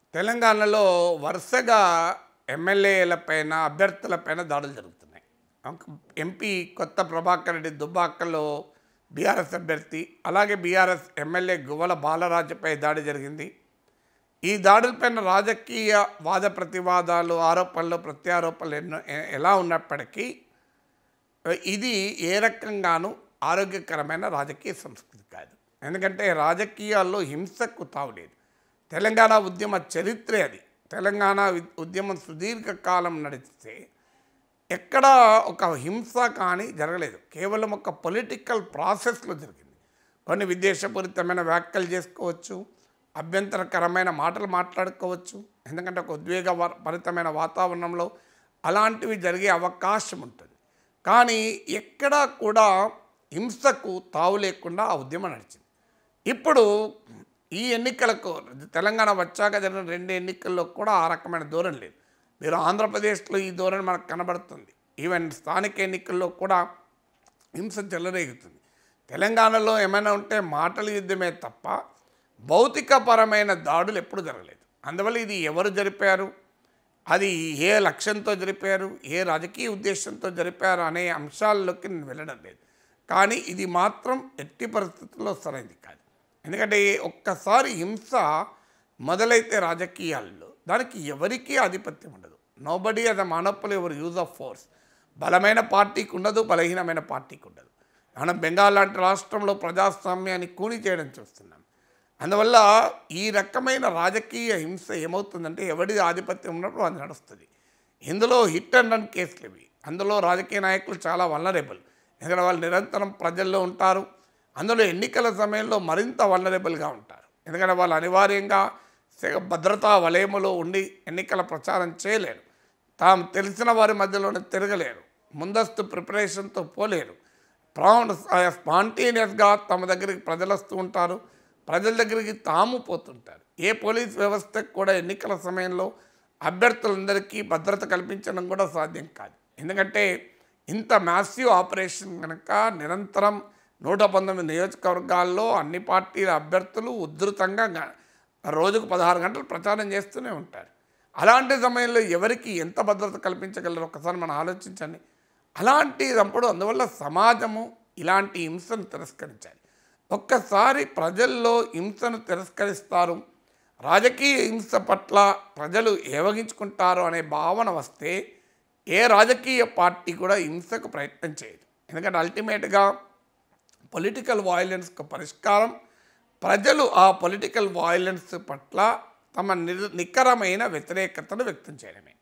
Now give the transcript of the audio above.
తెలంగాణలో వరుసగా ఎమ్మెల్యేలపైన అభ్యర్థులపైన దాడులు జరుగుతున్నాయి ఒక ఎంపీ కొత్త ప్రభాకర్ రెడ్డి దుబ్బాకలో బీఆర్ఎస్ అభ్యర్థి అలాగే బీఆర్ఎస్ ఎమ్మెల్యే గువ్వల బాలరాజుపై దాడి జరిగింది ఈ దాడులపైన రాజకీయ వాద ప్రతివాదాలు ఆరోపణలు ప్రత్యారోపణలు ఎన్నో ఎ- ఎలా ఉన్నప్పటికీ ఇది ఏ రకంగానూ ఆరోగ్యకరమైన రాజకీయ సంస్కృతి కాదు ఎందుకంటే రాజకీయాల్లో హింసకు తావులేదు తెలంగాణ ఉద్యమ చరిత్రే అది తెలంగాణ వి- ఉద్యమం సుదీర్ఘకాలం నడిస్తే ఎక్కడా ఒక హింస కానీ జరగలేదు కేవలం ఒక పొలిటికల్ ప్రాసెస్లో జరిగింది కొన్ని విద్వేషపూరితమైన వ్యాఖ్యలు చేసుకోవచ్చు అభ్యంతరకరమైన మాటలు మాట్లాడుకోవచ్చు ఎందుకంటే ఒక ఉద్వేగ వ- భరితమైన వాతావరణంలో అలాంటివి జరిగే అవకాశం ఉంటుంది కానీ ఎక్కడా కూడా హింసకు తావు లేకుండా ఆ ఉద్యమం నడిచింది ఇప్పుడు ఈ ఎన్నికలకు తెలంగాణ వచ్చాక జరిగిన రెండు ఎన్నికల్లో కూడా ఆ రకమైన ధోరణి లేదు మీరు ఆంధ్రప్రదేశ్లో ఈ ధోరణి మనకు కనబడుతుంది ఈవెన్ స్థానిక ఎన్నికల్లో కూడా హింస చెలరేగుతుంది తెలంగాణలో ఏమైనా ఉంటే మాటల యుద్ధమే తప్ప భౌతికపరమైన దాడులు ఎప్పుడు జరగలేదు అందువల్ల ఇది ఎవరు జరిపారు అది ఏ లక్ష్యంతో జరిపారు ఏ రాజకీయ ఉద్దేశంతో జరిపారు అనే అంశాల్లోకి నేను వెళ్ళడం లేదు కానీ ఇది మాత్రం ఎట్టి పరిస్థితుల్లో సరైనది కాదు ఎందుకంటే ఒక్కసారి హింస మొదలైతే రాజకీయాల్లో దానికి ఎవరికీ ఆధిపత్యం ఉండదు నోబడీ అద మానోపలి ఎవరు యూజ్ ఆఫ్ ఫోర్స్ బలమైన పార్టీకి ఉండదు బలహీనమైన పార్టీకి ఉండదు మనం బెంగాల్ లాంటి రాష్ట్రంలో ప్రజాస్వామ్యాన్ని కూని చేయడం చూస్తున్నాం అందువల్ల ఈ రకమైన రాజకీయ హింస ఏమవుతుందంటే ఎవడి ఆధిపత్యం ఉన్నప్పుడు అది నడుస్తుంది ఇందులో హిట్ అండ్ రన్ కేసులు ఇవి అందులో రాజకీయ నాయకులు చాలా వల్లరేబుల్ ఎందుకంటే వాళ్ళు నిరంతరం ప్రజల్లో ఉంటారు అందులో ఎన్నికల సమయంలో మరింత వల్లరేబుల్గా ఉంటారు ఎందుకంటే వాళ్ళు అనివార్యంగా సెగ- భద్రతా వలయములో ఉండి ఎన్నికల ప్రచారం చేయలేరు తాము తెలిసిన వారి మధ్యలోనే తిరగలేరు ముందస్తు ప్రిపరేషన్తో పోలేరు ప్రాణ స్పాంటేనియస్గా తమ దగ్గరికి ప్రజలు వస్తూ ఉంటారు ప్రజల దగ్గరికి తాము పోతుంటారు ఏ పోలీస్ వ్యవస్థకు కూడా ఎన్నికల సమయంలో అభ్యర్థులందరికీ భద్రత కల్పించడం కూడా సాధ్యం కాదు ఎందుకంటే ఇంత మ్యాసివ్ ఆపరేషన్ కనుక నిరంతరం నూట పంతొమ్మిది నియోజకవర్గాల్లో అన్ని పార్టీల అభ్యర్థులు ఉధృతంగా గ- రోజుకు పదహారు గంటలు ప్రచారం చేస్తూనే ఉంటారు అలాంటి సమయంలో ఎవరికి ఎంత భద్రత కల్పించగలరు ఒకసారి మనం ఆలోచించండి అలాంటిదప్పుడు అందువల్ల సమాజము ఇలాంటి హింసను తిరస్కరించాలి ఒక్కసారి ప్రజల్లో హింసను తిరస్కరిస్తారు రాజకీయ హింస పట్ల ప్రజలు ఏవగించుకుంటారు అనే భావన వస్తే ఏ రాజకీయ పార్టీ కూడా హింసకు ప్రయత్నం చేయదు ఎందుకంటే అల్టిమేట్గా పొలిటికల్ వాయిలెన్స్కు పరిష్కారం ప్రజలు ఆ పొలిటికల్ వాయిలెన్స్ పట్ల తమ నిర్ నికరమైన వ్యతిరేకతను వ్యక్తం చేయడమే